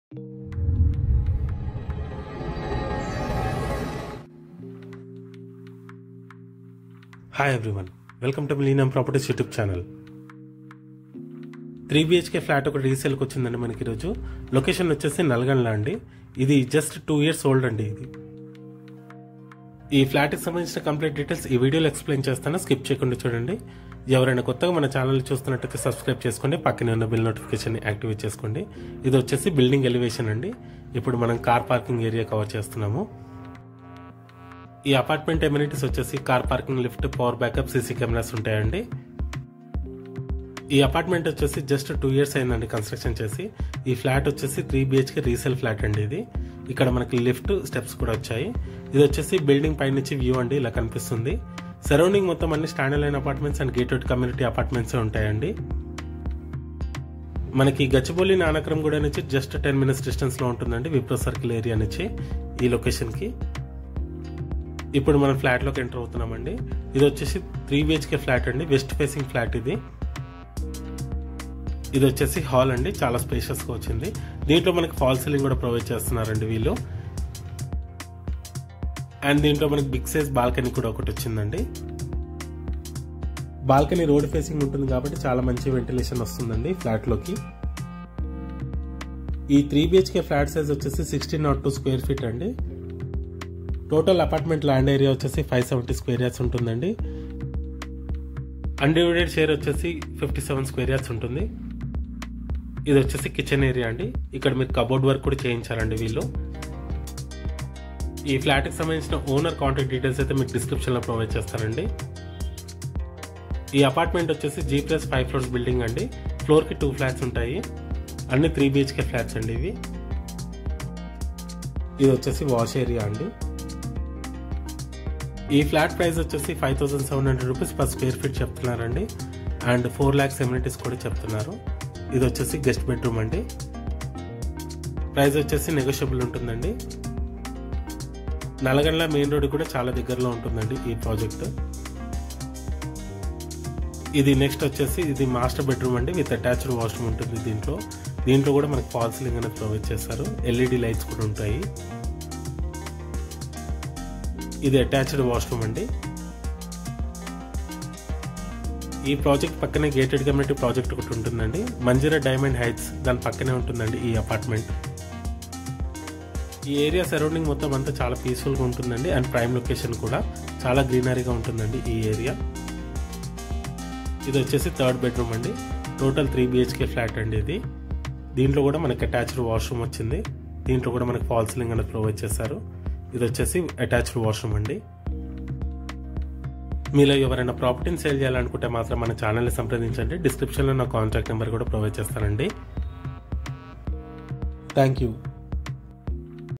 hi everyone welcome to Millennium Properties YouTube channel three BHK flat ఒక రీసేల్కి వచ్చిందండి మనకి ఈరోజు లొకేషన్ వచ్చేసి నల్గొండ అండి ఇది జస్ట్ టూ ఇయర్స్ ఓల్డ్ అండి ఇది ఈ ఫ్లాట్కి సంబంధించిన కంప్లీట్ డీటెయిల్స్ ఈ వీడియోలో ఎక్స్ప్లెయిన్ చేస్తాను స్కిప్ చేయకుండా చూడండి ఎవరైనా కొత్తగా మన ఛానల్ చూస్తున్నట్టయితే సబ్స్క్రైబ్ చేసుకోండి పక్కనే ఉన్న బిల్ నోటిఫికేషన్ యాక్టివేట్ చేసుకోండి ఇది వచ్చేసి బిల్డింగ్ ఎలివేషన్ అండి ఇప్పుడు మనం కార్ పార్కింగ్ ఏరియా కవర్ చేస్తున్నాము ఈ అపార్ట్మెంట్ ఎమ్యూనిటీస్ వచ్చేసి car parking lift power backup CC cameras ఉంటాయండి ఈ అపార్ట్మెంట్ వచ్చేసి జస్ట్ టూ ఇయర్స్ అయిందండి కన్స్ట్రక్షన్ చేసి ఈ ఫ్లాట్ వచ్చేసి త్రీ బిహెచ్కే రీసేల్ ఫ్లాట్ అండి ఇది ఇక్కడ మనకి లిఫ్ట్ స్టెప్స్ కూడా వచ్చాయి ఇది వచ్చేసి బిల్డింగ్ పై నుంచి వ్యూ అండి ఇలా కనిపిస్తుంది సరౌండింగ్ మొత్తం అన్ని standard line apartments and gated community apartments ఉంటాయండి మనకి గచ్చిబౌలి నానక్రమ్ కూడా నుంచి జస్ట్ టెన్ మినిట్స్ డిస్టెన్స్ లో ఉంటుందండి విప్రో సర్కిల్ ఏరియా నుంచి ఈ లొకేషన్ కి ఇప్పుడు మనం ఫ్లాట్ లోకి ఎంటర్ అవుతున్నామండి ఇది వచ్చేసి త్రీ బిహెచ్కే ఫ్లాట్ అండి వెస్ట్ ఫేసింగ్ ఫ్లాట్ ఇది ఇది వచ్చేసి హాల్ అండి చాలా స్పేషియస్ గా వచ్చింది దీంట్లో మనకి ఫాల్ సీలింగ్ కూడా ప్రొవైడ్ చేస్తున్నారండి వీళ్ళు అండ్ దీంట్లో మనకి బిగ్ సైజ్ బాల్కనీ కూడా ఒకటి వచ్చిందండి బాల్కనీ రోడ్ ఫేసింగ్ ఉంటుంది కాబట్టి చాలా మంచి వెంటిలేషన్ వస్తుందండి ఫ్లాట్ లోకి ఈ త్రీ బిహెచ్కే ఫ్లాట్ సైజ్ వచ్చేసి sixteen nought two square feet అండి టోటల్ అపార్ట్మెంట్ ల్యాండ్ ఏరియా వచ్చేసి ఫైవ్ సెవెంటీ స్క్వేర్ యార్డ్స్ ఉంటుందండి అన్డివైడెడ్ షేర్ వచ్చేసి ఫిఫ్టీ సెవెన్ స్క్వేర్ యార్డ్స్ ఉంటుంది ఇది వచ్చేసి కిచెన్ ఏరియా అండి ఇక్కడ మీరు కబోర్డ్ వర్క్ కూడా చేయించారండి వీళ్ళు ఈ ఫ్లాట్కి సంబంధించిన ఓనర్ కాంటాక్ట్ డీటెయిల్స్ అయితే మీకు డిస్క్రిప్షన్లో ప్రొవైడ్ చేస్తారండి ఈ అపార్ట్మెంట్ వచ్చేసి G plus five floors building అండి ఫ్లోర్కి టూ ఫ్లాట్స్ ఉంటాయి అన్ని త్రీ బిహెచ్కే ఫ్లాట్స్ అండి ఇవి ఇది వచ్చేసి వాష్ ఏరియా అండి ఈ ఫ్లాట్ ప్రైస్ వచ్చేసి five thousand seven hundred rupees per square feet చెప్తున్నారండి అండ్ ఫోర్ ల్యాక్స్ ఎమ్యూనిటీస్ కూడా చెప్తున్నారు ఇది వచ్చేసి గెస్ట్ బెడ్రూమ్ అండి ప్రైస్ వచ్చేసి నెగోషియబుల్ ఉంటుందండి నల్గొండ మెయిన్ రోడ్ కూడా చాలా దగ్గరలో ఉంటుందండి ఈ ప్రాజెక్ట్ ఇది నెక్స్ట్ వచ్చేసి ఇది మాస్టర్ బెడ్రూమ్ అండి విత్ అటాచ్డ్ వాష్రూమ్ ఉంటుంది దీంట్లో దీంట్లో కూడా మనకి ఫాల్ సీలింగ్ అనేది ప్రొవైడ్ చేస్తారు ఎల్ఈడి లైట్స్ కూడా ఉంటాయి ఇది అటాచ్డ్ వాష్రూమ్ అండి ఈ ప్రాజెక్ట్ పక్కనే గేటెడ్ కమ్యూనిటీ ప్రాజెక్ట్ ఒకటి ఉంటుందండి మంజీరా డైమండ్ హైట్స్ దాని పక్కనే ఉంటుందండి ఈ అపార్ట్మెంట్ ఈ ఏరియా సరౌండింగ్ మొత్తం అంతా చాలా పీస్ఫుల్గా ఉంటుందండి అండ్ ప్రైమ్ లొకేషన్ కూడా చాలా గ్రీనరీగా ఉంటుందండి ఈ ఏరియా ఇది వచ్చేసి థర్డ్ బెడ్రూమ్ అండి టోటల్ త్రీ బిహెచ్కే ఫ్లాట్ అండి ఇది దీంట్లో కూడా మనకి అటాచ్డ్ వాష్రూమ్ వచ్చింది దీంట్లో కూడా మనకి ఫాల్ సీలింగ్ అనేది ప్రొవైడ్ చేశారు ఇది వచ్చేసి అటాచ్డ్ వాష్రూమ్ అండి మీలో ఎవరైనా ప్రాపర్టీని సేల్ చేయాలనుకుంటే మాత్రం మన ఛానల్ని సంప్రదించండి డిస్క్రిప్షన్లో నా కాంటాక్ట్ నెంబర్ కూడా ప్రొవైడ్ చేస్తానండి థ్యాంక్ యూ